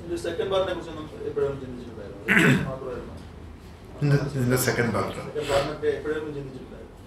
ഇതിന്റെ സെക്കൻഡ് പാർട്ടിനെ കുറിച്ചൊന്നും എപ്പോഴും ചിന്തിച്ചിട്ടുണ്ടായിരുന്നു മാത്രമായിരുന്നു ഇതിന്റെ- ഇതിന്റെ second part. സെക്കൻഡ് പാർട്ടിനൊക്കെ എപ്പോഴും ചിന്തിച്ചിട്ടുണ്ടായിരുന്നു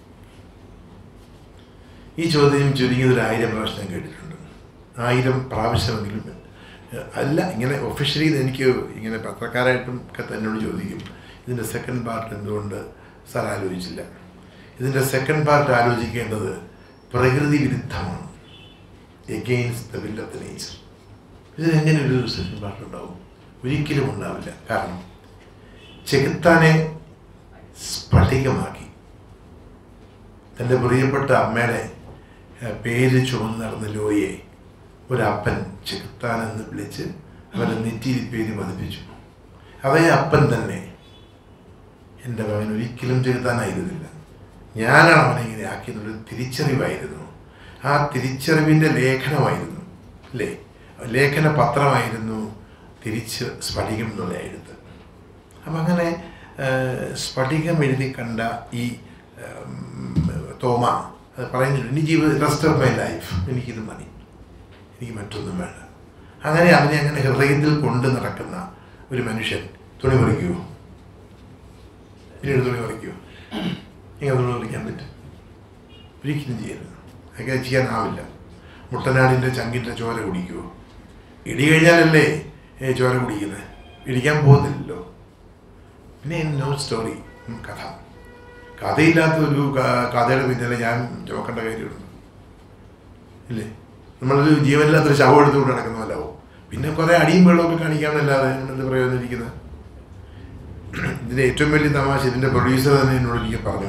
ഈ ചോദ്യം ചുരുങ്ങിയത് ഒരു ആയിരം പ്രാവശ്യം ഞാൻ കേട്ടിട്ടുണ്ട് ആയിരം പ്രാവശ്യമെങ്കിലും ഏഹ്, അല്ല ഇങ്ങനെ ഒഫീഷ്യലി എനിക്ക് ഇങ്ങനെ പത്രക്കാരായിട്ടും ഒക്കെ തന്നോട് ചോദിക്കും ഇതിൻ്റെ സെക്കൻഡ് പാർട്ട് എന്തുകൊണ്ട് സാർ ആലോചിച്ചില്ല ഇതിൻ്റെ സെക്കൻഡ് പാർട്ട് ആലോചിക്കേണ്ടത് പ്രകൃതി വിരുദ്ധമാണ് against the will of the nature ഇതിനെങ്ങനെ ഒരു സെക്കൻഡ് പാർട്ട് ഉണ്ടാവും ഒരിക്കലും ഉണ്ടാവില്ല കാരണം ചെകുത്താനെ സ്ഫടികമാക്കി തൻ്റെ പ്രിയപ്പെട്ട അമ്മയുടെ ഏഹ്, പേര് ചുമന്ന് നടന്ന ലോയെ ഒരപ്പൻ ചെകുത്താനെന്ന് വിളിച്ച് അവൻ്റെ നെറ്റിയിൽ പേര് പതിപ്പിച്ചു അതേ അപ്പൻ തന്നെ എൻ്റെ മകൻ ഒരിക്കലും ചെകുത്താനായിരുന്നില്ല ഞാനാണ് അവനെ ഇങ്ങനെ ആക്കിയെന്നുള്ളൊരു തിരിച്ചറിവായിരുന്നു ആ തിരിച്ചറിവിൻ്റെ ലേഖനമായിരുന്നു അല്ലേ ലേഖന പത്രമായിരുന്നു തിരിച്ച് സ്ഫടികം എന്നുള്ള എഴുത്ത് അപ്പം അങ്ങനെ ഏഹ്, സ്ഫടികം എഴുതി കണ്ട ഈ ഉം, തോമ അത് പറയുന്നുണ്ട് ഇനി ജീവിത റെസ്റ്റ് ഓഫ് മൈ ലൈഫ് എനിക്കിത് മതി എനിക്ക് മറ്റൊന്നും വേണ്ട അങ്ങനെ അവനെ അങ്ങനെ ഹൃദയത്തിൽ കൊണ്ട് നടക്കുന്ന ഒരു മനുഷ്യൻ തുണി പറിക്കുമോ പിന്നീട് തുണി പറിക്കുമോ എങ്ങനെ തുണി പറിക്കാൻ പറ്റും ഒരിക്കലും ചെയ്യരുത് അങ്ങനെ ചെയ്യാനാവില്ല മുട്ടനാടിൻ്റെ ചങ്കിൻ്റെ ചോര കുടിക്കുമോ ഇടി കഴിഞ്ഞാലല്ലേ ഏ, ചോര കുടിക്കുന്നത് ഇടിക്കാൻ പോകുന്നില്ലല്ലോ പിന്നെ നോ സ്റ്റോറി ഉം, കഥ കഥയില്ലാത്ത ഒരു ക- കഥയുടെ പിന്നിലെ ഞാൻ ചോക്കേണ്ട കാര്യമുണ്ട് ഇല്ലേ നമ്മളൊരു ജീവനില്ലാത്തൊരു ശവം എടുത്തുകൊണ്ട് നടക്കുന്ന പോലാവും പിന്നെ കുറേ അടിയും വെള്ളമൊക്കെ കാണിക്കാമെന്നല്ലാതെ എന്ത് പ്രയോജനം ഇരിക്കുന്നത് ഇതിൻ്റെ ഏറ്റവും വലിയ തമാശ ഇതിൻ്റെ പ്രൊഡ്യൂസർ തന്നെ എന്നോട് എനിക്ക് പറഞ്ഞു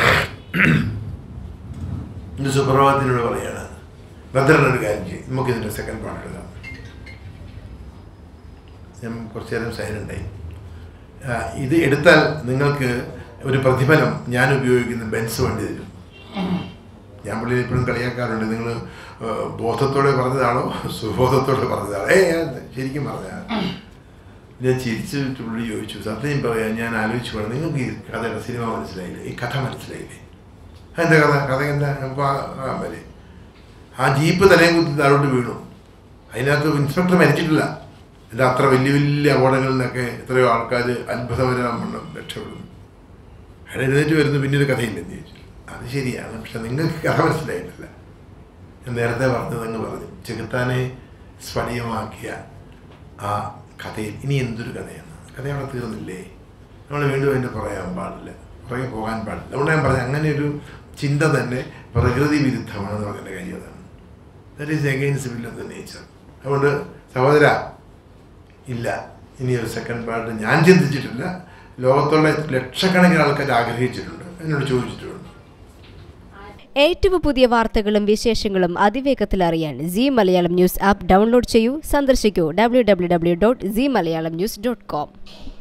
ഇത് സുപ്രഭാതത്തിനോട് പറയാണ് ഭദ്രനൊരു കാര്യം ചെയ്യും നമുക്കിതിൻ്റെ സെക്കൻഡ് പാർട്ട് എടുക്കാം ഞാൻ കുറച്ച് നേരം സൈലൻ്റായി ആ, ഇത് എടുത്താൽ നിങ്ങൾക്ക് ഒരു പ്രതിഫലം ഞാൻ ഉപയോഗിക്കുന്ന ബെൻസ് വണ്ടി തരും ഞാൻ പുള്ളി ഇപ്പോഴും കളിയാക്കാറുണ്ട് നിങ്ങൾ ബോധത്തോടെ പറഞ്ഞതാണോ സുബോധത്തോടെ പറഞ്ഞതാണോ ഏ ഞാൻ ശരിക്കും പറഞ്ഞതാണ് ഞാൻ ചിരിച്ചിട്ട് പുള്ളി ചോദിച്ചു സത്യം പറയാം ഞാൻ ആലോചിച്ചു പറഞ്ഞു നിങ്ങൾക്ക് ഈ കഥയുടെ സിനിമ മനസ്സിലായില്ലേ ഈ കഥ മനസ്സിലായില്ലേ എന്താ കഥ കഥ എന്താ നമുക്ക് ആ വരെ ആ ജീപ്പ് തലയും കുത്തി താഴോട്ട് വീണു അതിനകത്ത് ഇൻസ്പെക്ടർ മരിച്ചിട്ടില്ല എൻ്റെ അത്ര വലിയ വലിയ അപകടങ്ങളിൽ നിന്നൊക്കെ എത്രയോ ആൾക്കാർ അത്ഭുതകരമെണ്ണം രക്ഷപ്പെടുന്നു അയാൾ എഴുന്നേറ്റ് വരുന്നു പിന്നെ ഒരു കഥയില്ലെന്ന് ചോദിച്ചു അത് ശരിയാണ് പക്ഷെ നിങ്ങൾക്ക് കഥ മനസ്സിലായിട്ടില്ല ഞാൻ നേരത്തെ പറഞ്ഞതെന്ന് പറഞ്ഞു ചെകുത്താനെ സ്ഫടികമാക്കിയ ആ കഥയിൽ ഇനി എന്തൊരു കഥയാണ് കഥ അവിടെ തീർന്നില്ലേ നമ്മൾ വീണ്ടും അതിൻ്റെ പറയാൻ പാടില്ല പുറകെ പോകാൻ പാടില്ല അതുകൊണ്ട് ഞാൻ പറഞ്ഞു അങ്ങനെ ഒരു ചിന്ത തന്നെ പ്രകൃതി വിരുദ്ധമാണെന്ന് പറഞ്ഞ കാര്യം അതാണ് that is against will of the nature അതുകൊണ്ട് സഹോദര ഇല്ല ഇനി ഒരു സെക്കൻഡ് പാർട്ട് ഞാൻ ചിന്തിച്ചിട്ടില്ല ലോകത്തുള്ള ലക്ഷക്കണക്കിന് ആൾക്കാർ ആഗ്രഹിച്ചിട്ടുണ്ട് എന്നോട് ചോദിച്ചിട്ടുണ്ട് ഏറ്റവും പുതിയ വാർത്തകളും വിശേഷങ്ങളും അതിവേഗത്തിൽ അറിയാൻ C Malayalam news app download ചെയ്യൂ സന്ദർശിക്കൂ W W W dot C Malayalam news dot com